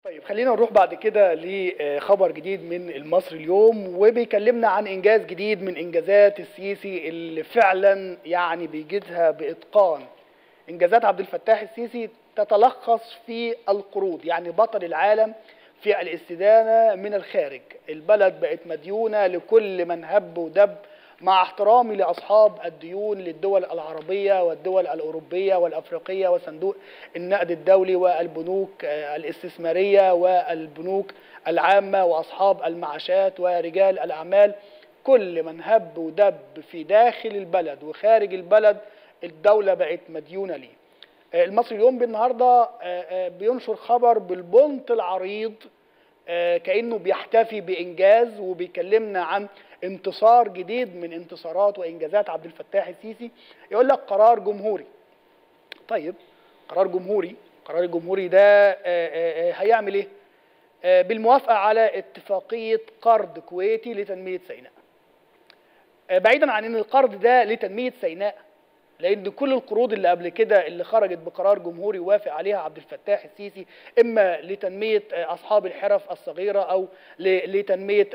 طيب خلينا نروح بعد كده لخبر جديد من المصري اليوم وبيكلمنا عن انجاز جديد من انجازات السيسي اللي فعلا يعني بيجدها باتقان انجازات عبد الفتاح السيسي تتلخص في القروض يعني بطل العالم في الاستدانه من الخارج البلد بقت مديونه لكل من هب ودب مع احترامي لاصحاب الديون للدول العربيه والدول الاوروبيه والافريقيه وصندوق النقد الدولي والبنوك الاستثماريه والبنوك العامه واصحاب المعاشات ورجال الاعمال كل من هب ودب في داخل البلد وخارج البلد الدوله بقت مديونه ليه. المصري اليوم بالنهارده بينشر خبر بالبنط العريض كانه بيحتفي بانجاز وبيكلمنا عن انتصار جديد من انتصارات وانجازات عبد الفتاح السيسي يقول لك قرار جمهوري طيب قرار جمهوري قرار الجمهوري ده هيعمل ايه بالموافقه على اتفاقيه قرض كويتي لتنميه سيناء بعيدا عن ان القرض ده لتنميه سيناء لان كل القروض اللي قبل كده اللي خرجت بقرار جمهوري وافق عليها عبد الفتاح السيسي اما لتنميه اصحاب الحرف الصغيره او لتنميه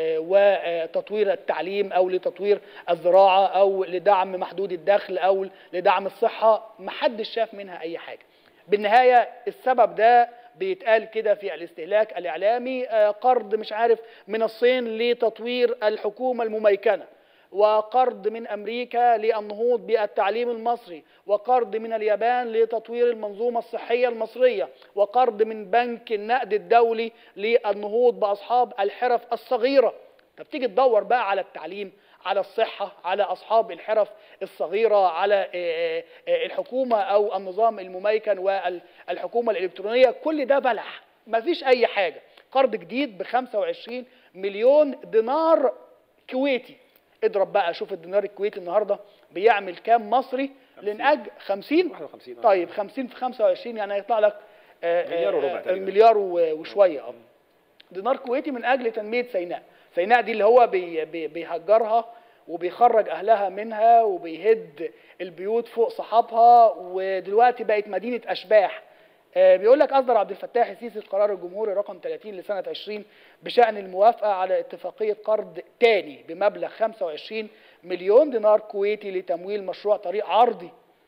وتطوير التعليم او لتطوير الزراعه او لدعم محدود الدخل او لدعم الصحه محدش شاف منها اي حاجه بالنهايه السبب ده بيتقال كده في الاستهلاك الاعلامي قرض مش عارف من الصين لتطوير الحكومه المميكنه وقرض من امريكا للنهوض بالتعليم المصري وقرض من اليابان لتطوير المنظومه الصحيه المصريه وقرض من بنك النقد الدولي للنهوض باصحاب الحرف الصغيره طب تيجي تدور بقى على التعليم على الصحة على أصحاب الحرف الصغيرة على الحكومة أو النظام المميكن والحكومة الإلكترونية كل ده بلح مفيش أي حاجة قرض جديد ب 25 مليون دينار كويتي اضرب بقى شوف الدينار الكويتي النهارده بيعمل كام مصري لان اجل 50 51 طيب 50 في 25 يعني هيطلع لك مليار وربع تقريبا مليار وشويه اه دينار كويتي من اجل تنميه سيناء سيناء دي اللي هو بي بي بيهجرها وبيخرج اهلها منها وبيهد البيوت فوق صحابها ودلوقتي بقت مدينه اشباح بيقول لك اصدر عبد الفتاح السيسي القرار الجمهوري رقم 30 لسنه 20 بشان الموافقه على اتفاقيه قرض تاني بمبلغ 25 مليون دينار كويتي لتمويل مشروع طريق عرضي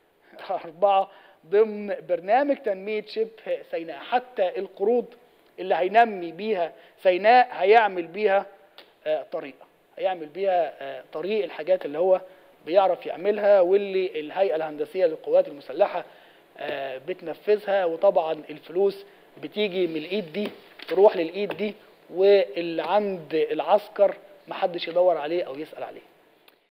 أربعة ضمن برنامج تنمية شبه سيناء حتى القروض اللي هينمي بيها سيناء هيعمل بيها طريق هيعمل بيها طريق الحاجات اللي هو بيعرف يعملها واللي الهيئة الهندسية للقوات المسلحة بتنفذها وطبعا الفلوس بتيجي من الايد دي تروح للايد دي واللي عند العسكر محدش يدور عليه او يسال عليه